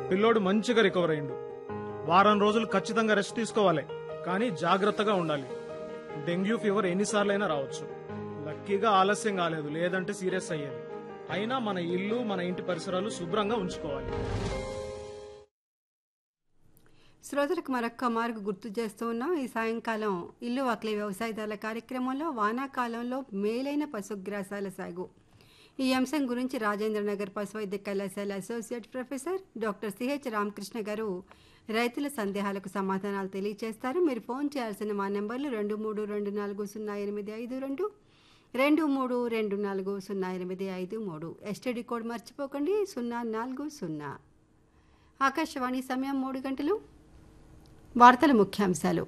పిల్లోడు మంచిగా రికవర్ అయిండు వారం రోజులు ఖచ్చితంగా రెస్ట్ తీసుకోవాలి కానీ జాగ్రత్తగా ఉండాలి డెంగ్యూ ఫీవర్ ఎన్నిసార్లైనా రావచ్చు లక్కీగా ఆలస్యం కాలేదు లేదంటే సీరియస్ అయ్యేది అయినా మన ఇల్లు మన ఇంటి పరిసరాలు శుభ్రంగా ఉంచుకోవాలి శ్రోతలకు మరొక్క మార్గు గుర్తు చేస్తూ ఉన్నాం ఈ సాయంకాలం ఇల్లు వాకిలి వ్యవసాయదారుల కార్యక్రమంలో వానాకాలంలో మేలైన పశుగ్రాసాల సాగు ఈ అంశం గురించి రాజేంద్ర నగర్ పశు వైద్య కళాశాల associate professor doctor CH Ramakrishna garu రైతుల సందేహాలకు సమాధానాలు తెలియజేస్తారు మీరు ఫోన్ చేయాల్సిన మా నెంబర్లు రెండు మూడు రెండు నాలుగు సున్నా ఎనిమిది ఐదు రెండు రెండు మూడు రెండు నాలుగు సున్నా ఎనిమిది ఐదు మూడు ఎస్టీడీ కోడ్ మర్చిపోకండి సున్నా నాలుగు సున్నా ఆకాశవాణి సమయం మూడు గంటలు వార్తల ముఖ్యాంశాలు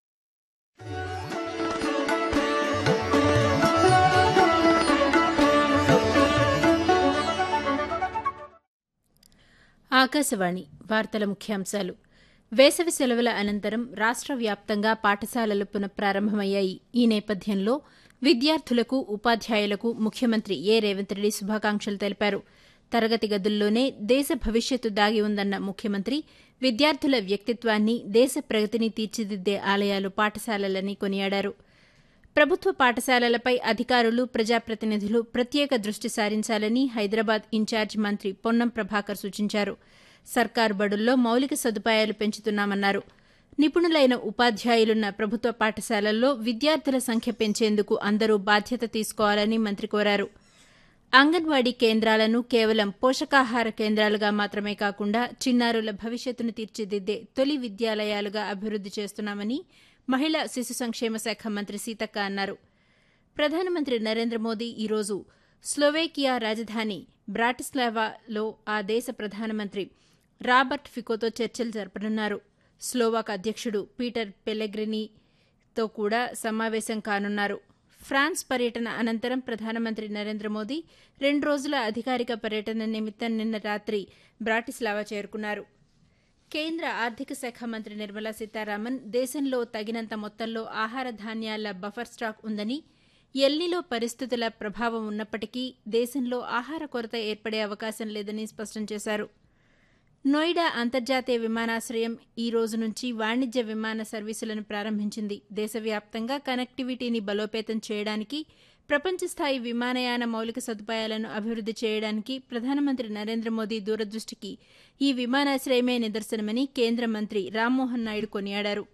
ఆకాశవాణి వార్తల ముఖ్యాంశాలు వేసవి సెలవుల అనంతరం రాష్ట్ర వ్యాప్తంగా పాఠశాలలు పునఃప్రారంభమయ్యాయి ఈ నేపథ్యంలో విద్యార్థులకు ఉపాధ్యాయులకు ముఖ్యమంత్రి ఏ రేవంత్ రెడ్డి శుభాకాంక్షలు తెలిపారు తరగతి గదుల్లోనే దేశ భవిష్యత్తు దాగి ఉందన్న ముఖ్యమంత్రి విద్యార్థుల వ్యక్తిత్వాన్ని దేశ ప్రగతిని తీర్చిదిద్దే ఆలయాలు పాఠశాలలని కొనియాడారు ప్రభుత్వ పాఠశాలలపై అధికారులు ప్రజాప్రతినిధులు ప్రత్యేక దృష్టి సారించాలని హైదరాబాద్ ఇన్ఛార్జ్ మంత్రి పొన్నం ప్రభాకర్ సూచించారు సర్కారు బడుల్లో మౌలిక సదుపాయాలు పెంచుతున్నామన్నారు నిపుణులైన ఉపాధ్యాయులున్న ప్రభుత్వ పాఠశాలల్లో విద్యార్థుల సంఖ్య పెంచేందుకు అందరూ బాధ్యత తీసుకోవాలని మంత్రి కోరారు అంగన్వాడీ కేంద్రాలను కేవలం పోషకాహార కేంద్రాలుగా మాత్రమే కాకుండా చిన్నారుల భవిష్యత్తును తీర్చిదిద్దే తొలి విద్యాలయాలుగా అభివృద్ది చేస్తున్నామని మహిళా శిశు సంక్షేమ శాఖ మంత్రి సీతక్క అన్నారు ప్రధానమంత్రి నరేంద్ర మోదీ ఈరోజు స్లోవేకియా రాజధాని బ్రాటిస్లావాలో ఆ దేశ ప్రధానమంత్రి రాబర్ట్ ఫికోతో చర్చలు జరపనున్నారు స్లోవాక్ అధ్యక్షుడు పీటర్ పెలెగ్రినీతో కూడా సమావేశం కానున్నారు ఫ్రాన్స్ పర్యటన అనంతరం ప్రధానమంత్రి నరేంద్ర మోదీ రెండు రోజుల అధికారిక పర్యటన నిమిత్తం నిన్న రాత్రి బ్రాటిస్లావా చేరుకున్నారు కేంద్ర ఆర్థిక శాఖ మంత్రి నిర్మలా సీతారామన్ దేశంలో తగినంత మొత్తంలో ఆహార ధాన్యాల బఫర్ స్టాక్ ఉందని ఎల్నిలో పరిస్థితుల ప్రభావం ఉన్నప్పటికీ దేశంలో ఆహార కొరత ఏర్పడే అవకాశం లేదని స్పష్టం చేశారు నోయిడా అంతర్జాతీయ విమానాశ్రయం ఈ రోజు నుంచి వాణిజ్య విమాన సర్వీసులను ప్రారంభించింది దేశవ్యాప్తంగా కనెక్టివిటీని బలోపేతం చేయడానికి ప్రపంచ స్థాయి విమానయాన మౌలిక సదుపాయాలను అభివృద్ది చేయడానికి ప్రధానమంత్రి నరేంద్ర మోదీ దూరదృష్టికి ఈ విమానాశ్రయమే నిదర్శనమని కేంద్ర మంత్రి రామ్మోహన్ నాయుడు కొనియాడారు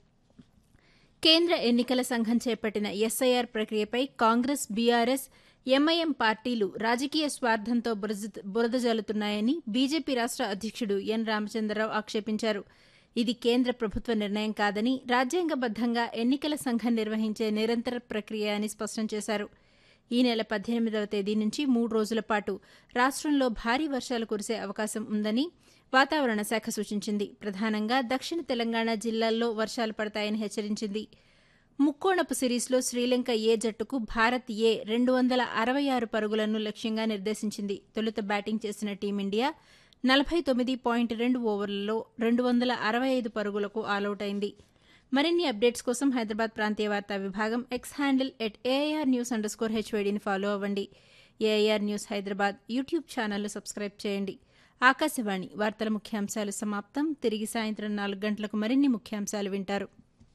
కేంద్ర ఎన్నికల సంఘం చేపట్టిన ఎస్ఐఆర్ ప్రక్రియపై కాంగ్రెస్ బీఆర్ఎస్ ఎంఐఎం పార్టీలు రాజకీయ స్వార్థంతో బురద జల్లుతున్నాయని బీజేపీ రాష్ట్ర అధ్యక్షుడు ఎన్ రామచంద్రరావు ఆక్షేపించారు ఇది కేంద్ర ప్రభుత్వ నిర్ణయం కాదని రాజ్యాంగబద్దంగా ఎన్నికల సంఘం నిర్వహించే నిరంతర ప్రక్రియ అని స్పష్టం చేశారు ఈ నెల పద్దెనిమిదవ తేదీ నుంచి మూడు రోజుల పాటు రాష్ట్రంలో భారీ వర్షాలు కురిసే అవకాశం ఉందని వాతావరణ శాఖ సూచించింది ప్రధానంగా దక్షిణ తెలంగాణ జిల్లాల్లో వర్షాలు పడతాయని హెచ్చరించింది ముక్కోణపు సిరీస్లో శ్రీలంక ఏ జట్టుకు భారత్ ఏ రెండు వందల అరవై ఆరు పరుగులను లక్ష్యంగా నిర్దేశించింది తొలుత బ్యాటింగ్ చేసిన టీమిండియా నలభై తొమ్మిది పాయింట్ రెండు ఓవర్లలో రెండు వందల అరవై ఐదు పరుగులకు ఆలౌట్ అయింది మరిన్ని అప్డేట్స్ కోసం హైదరాబాద్ ప్రాంతీయ వార్తా విభాగం X handle at AIR news underscore స్కోర్ హెచ్వైడీని ఫాలో అవ్వండి ఏఐఆర్ న్యూస్ హైదరాబాద్ యూట్యూబ్ ఛానల్ను సబ్స్క్రైబ్ చేయండి ఆకాశవాణి వార్తల ముఖ్యాంశాలు సమాప్తం తిరిగి సాయంత్రం నాలుగు గంటలకు మరిన్ని ముఖ్యాంశాలు వింటారు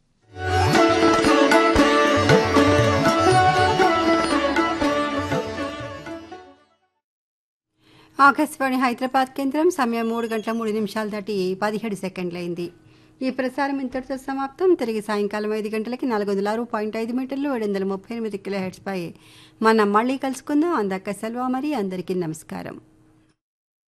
ఆకాశవాణి హైదరాబాద్ కేంద్రం సమయం మూడు గంటల మూడు నిమిషాలు దాటి పదిహేడు సెకండ్లైంది ఈ ప్రసారం ఇంతటితో సమాప్తం తిరిగి సాయంకాలం ఐదు గంటలకి నాలుగు వందల ఆరు పాయింట్ ఐదు మీటర్లు ఏడు వందల ముప్పై ఎనిమిది కిలో హెడ్స్పై మనం మళ్ళీ కలుసుకుందాం అందాక సెలవు మరి అందరికీ నమస్కారం